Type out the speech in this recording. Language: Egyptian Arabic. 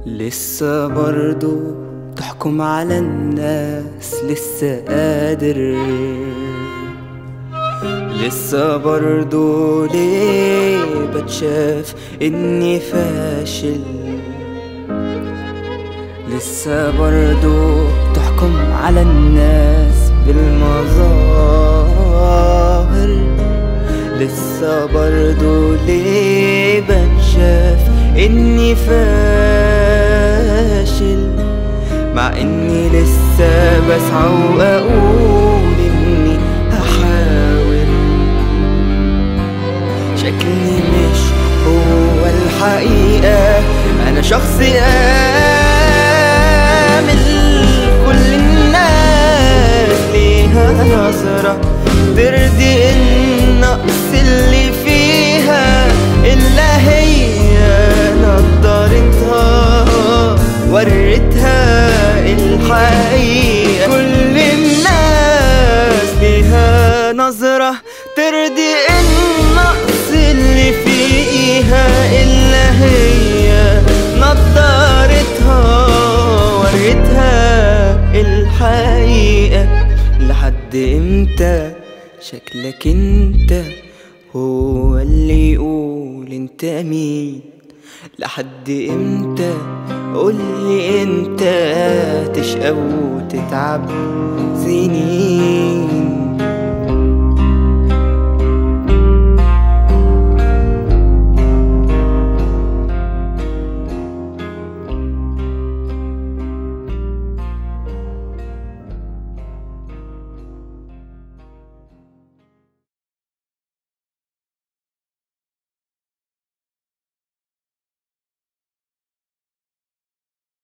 لسه برضو تحكم على الناس لسه قادر لسه برضو ليه بتشاف اني فاشل لسه برضو تحكم على الناس بالمظاهر لسه برضو ليه بتشاف اني فاشل مع اني لسه بسعى واقول اني هحاول شكلي مش هو الحقيقة انا شخص آمل كل الناس ليها نظرة ترضي النقص اللي فيها إلا هي نضارتها ورتها الحقيقة كل الناس ليها نظرة ترضي النقص اللي فيها إلا هي نضارتها ورتها الحقيقة لحد امتى شكلك انت هو اللي يقول انت مين لحد امتى قولي انت تشقى وتتعب سنين